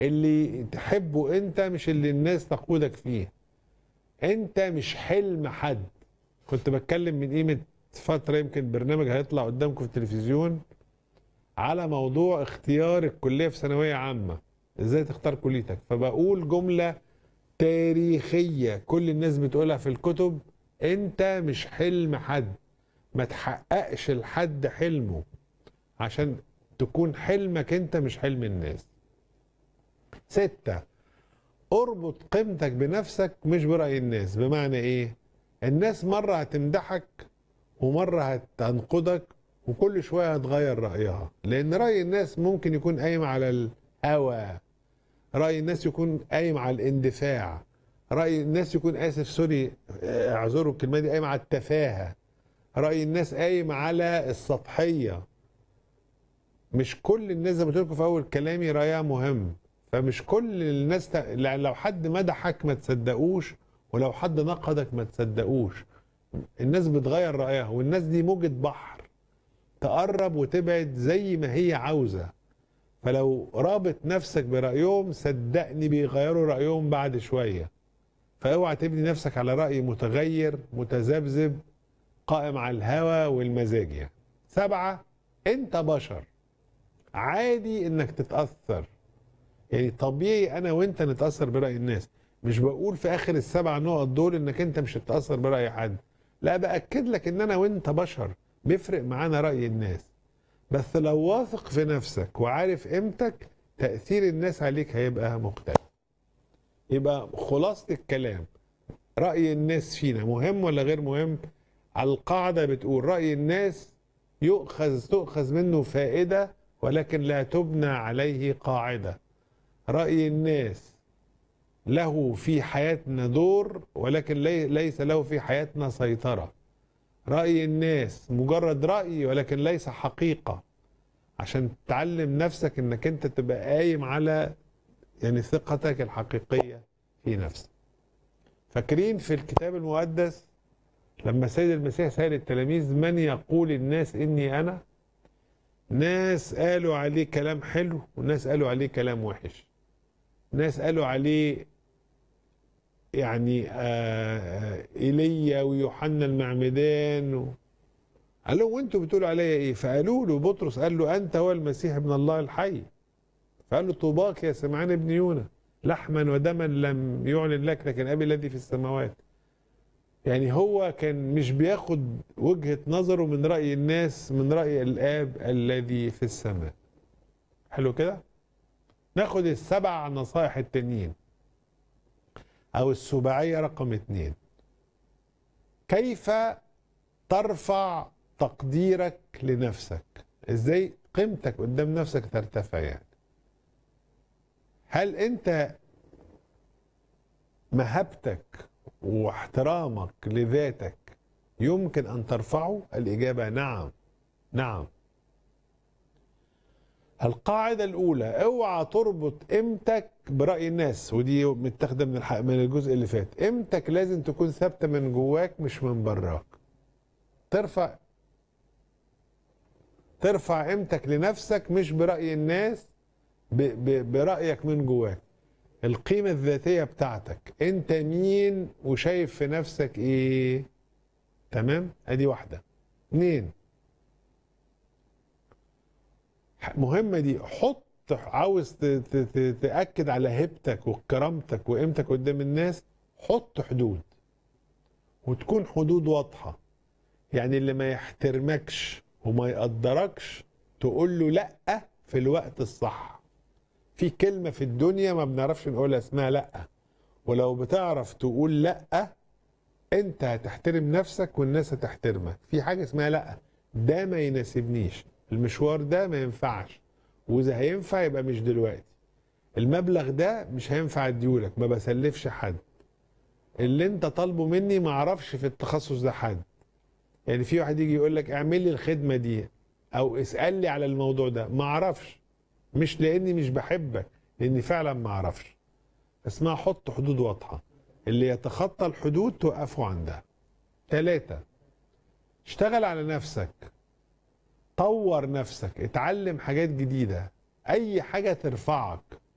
اللي تحبه انت مش اللي الناس تقودك فيه انت مش حلم حد كنت بتكلم من قيمة فترة يمكن برنامج هيطلع قدامكم في التلفزيون على موضوع اختيار الكلية في ثانوية عامة ازاي تختار كليتك فبقول جملة تاريخية كل الناس بتقولها في الكتب انت مش حلم حد ما تحققش لحد حلمه عشان تكون حلمك انت مش حلم الناس ستة اربط قيمتك بنفسك مش برأي الناس بمعنى ايه الناس مرة هتمدحك ومرة هتنقدك وكل شوية هتغير رأيها لأن رأي الناس ممكن يكون قايم على الهوى رأي الناس يكون قايم على الاندفاع رأي الناس يكون آسف سوري اعذروا الكلمة دي قايم على التفاهة رأي الناس قايم على السطحية مش كل الناس زي ما قلت لكم في أول كلامي رأيها مهم فمش كل الناس ت... لو حد مدحك ما تصدقوش ولو حد نقدك ما تصدقوش الناس بتغير رأيها والناس دي موجة بحر تقرب وتبعد زي ما هي عاوزة فلو رابط نفسك برأيهم صدقني بيغيروا رأيهم بعد شوية فاوعى تبني نفسك على رأي متغير متذبذب قائم على الهوى والمزاج يعني سبعة انت بشر عادي انك تتأثر يعني طبيعي انا وانت نتأثر برأي الناس مش بقول في اخر السبع نقط دول انك انت مش هتتأثر برأي حد لا باكد لك ان انا وانت بشر بيفرق معانا رأي الناس بس لو واثق في نفسك وعارف قيمتك تأثير الناس عليك هيبقى مختلف يبقى خلاصة الكلام رأي الناس فينا مهم ولا غير مهم القاعدة بتقول رأي الناس يؤخذ تؤخذ منه فائدة ولكن لا تبنى عليه قاعدة رأي الناس له في حياتنا دور ولكن لي ليس له في حياتنا سيطرة رأي الناس مجرد رأي ولكن ليس حقيقة عشان تعلم نفسك انك انت تبقى قايم على يعني ثقتك الحقيقية في نفسك فاكرين في الكتاب المقدس لما سيد المسيح سأل التلاميذ من يقول الناس إني أنا ناس قالوا عليه كلام حلو وناس قالوا عليه كلام وحش ناس قالوا عليه يعني آه ايليا ويوحنا المعمدان و... قال لهم وانتوا بتقولوا عليا ايه فقالوا له بطرس قال له انت هو المسيح ابن الله الحي فقال له طوباك يا سمعان ابن يونا لحما ودما لم يعلن لك لكن ابي الذي في السماوات يعني هو كان مش بياخد وجهة نظره من رأي الناس من رأي الآب الذي في السماء حلو كده ناخد السبع نصائح التانيين أو السباعية رقم اتنين كيف ترفع تقديرك لنفسك ازاي قيمتك قدام نفسك ترتفع يعني هل انت مهابتك واحترامك لذاتك يمكن ان ترفعه الاجابه نعم نعم القاعده الاولى اوعى تربط قيمتك براي الناس ودي متاخده من الحق من الجزء اللي فات قيمتك لازم تكون ثابته من جواك مش من براك ترفع ترفع قيمتك لنفسك مش براي الناس ب ب برايك من جواك القيمة الذاتية بتاعتك انت مين وشايف في نفسك ايه تمام ادي واحدة اتنين مهمة دي حط عاوز تأكد على هيبتك وكرامتك وقيمتك قدام الناس حط حدود وتكون حدود واضحة يعني اللي ما يحترمكش وما يقدركش تقول له لأ في الوقت الصح في كلمة في الدنيا ما بنعرفش نقولها اسمها لأ ولو بتعرف تقول لأ انت هتحترم نفسك والناس هتحترمك في حاجة اسمها لأ ده ما يناسبنيش المشوار ده ما ينفعش واذا هينفع يبقى مش دلوقتي المبلغ ده مش هينفع اديهولك ما بسلفش حد اللي انت طالبه مني ما اعرفش في التخصص ده حد يعني في واحد يجي يقول لك اعمل لي الخدمه دي او اسال لي على الموضوع ده ما اعرفش مش لاني مش بحبك لاني فعلا ما اعرفش اسمها حط حدود واضحه اللي يتخطى الحدود توقفه عندها ثلاثة اشتغل على نفسك طور نفسك اتعلم حاجات جديدة اي حاجة ترفعك